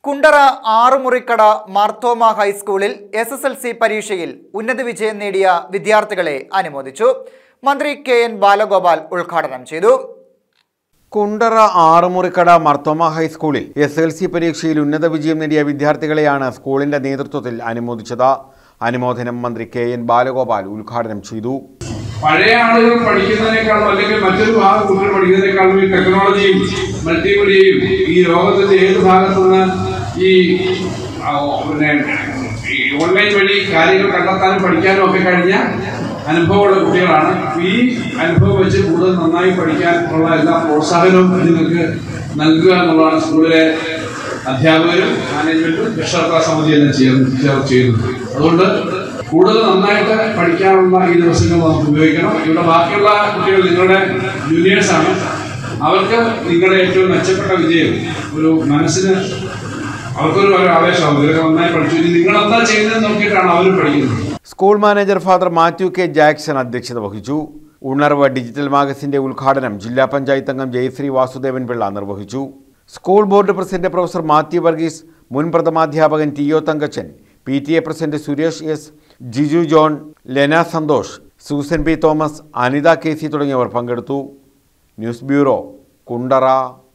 കുണ്ടറ ആറുമുറിക്കട മാർത്തോമ ഹൈസ്കൂളിൽ S S L C പരീക്ഷയിൽ ഉന്നത വിജയം നേടിയ വിദ്യാർത്ഥികളെ അനുമോദിച്ചു മന്ത്രി കെ എൻ ബാലഗോപാൽ ഉദ്ഘാടനം ചെയ്തു കുണ്ടറ ആറുമുറിക്കട മർത്തോമ ഹൈസ്കൂളിൽ എസ് എൽ സി പരീക്ഷയിൽ ഉന്നത വിജയം നേടിയ വിദ്യാർത്ഥികളെയാണ് സ്കൂളിന്റെ നേതൃത്വത്തിൽ അനുമോദിച്ചത് അനുമോദനം മന്ത്രി കെ എൻ ബാലഗോപാൽ ഉദ്ഘാടനം ചെയ്തു പഴയ ആളുകൾ പഠിക്കുന്നതിനേക്കാളും അല്ലെങ്കിൽ മറ്റൊരു ഭാഗം കുട്ടികൾ പഠിക്കുന്നതിനേക്കാളും ഈ ടെക്നോളജിയും മൾട്ടിമീഡിയയും ഈ ലോകത്തിന്റെ ഏത് ഭാഗത്തുനിന്ന് ഈ ആ, പിന്നെ ഈ ഓൺലൈൻ വഴി കാര്യങ്ങൾ കണ്ടെത്താനും പഠിക്കാനും ഒക്കെ കഴിഞ്ഞ അനുഭവമുള്ള കുട്ടികളാണ് ഈ അനുഭവം വെച്ച് കൂടുതൽ നന്നായി പഠിക്കാനുള്ള എല്ലാ പ്രോത്സാഹനവും നിങ്ങൾക്ക് നൽകുക എന്നുള്ളതാണ് സ്കൂളിലെ അധ്യാപകരും മാനേജ്മെന്റും രക്ഷകർത്താ സമിതി എല്ലാം ചേർന്ന് ചേർ ചെയ്യുന്നത് അതുകൊണ്ട് കൂടുതൽ നന്നായിട്ട് പഠിക്കാനുള്ള ഈ ദിവസങ്ങൾ നമുക്ക് ഉപയോഗിക്കണം ഇവിടെ ബാക്കിയുള്ള കുട്ടികൾ നിങ്ങളുടെ ജൂനിയേഴ്സ് ആണ് അവർക്ക് നിങ്ങളുടെ ഏറ്റവും മെച്ചപ്പെട്ട വിജയം ഒരു മനസ്സിന് അവർക്കൊരു ഒരു ആവേശമാവും ഇവരൊക്കെ നന്നായി പഠിച്ചു ഇനി നിങ്ങൾ എന്താ ചെയ്യുന്നത് നോക്കിയിട്ടാണ് അവർ പഠിക്കുന്നത് school manager Father Mathew K Jackson അധ്യക്ഷത വഹിച്ചു ഉണർവ് ഡിജിറ്റൽ മാഗസിന്റെ ഉദ്ഘാടനം ജില്ലാ പഞ്ചായത്ത് അംഗം ജയശ്രീ വാസുദേവൻ പിള്ള നിർവഹിച്ചു school board president professor Mathew Varghese മുൻ പ്രഥമാധ്യാപകൻ T O Thankachan P T A president Suresh S Jiju John Lena Santhosh Susan P Thomas Anitha K C തുടങ്ങിയവർ പങ്കെടുത്തു ന്യൂസ് ബ്യൂറോ കുണ്ടറ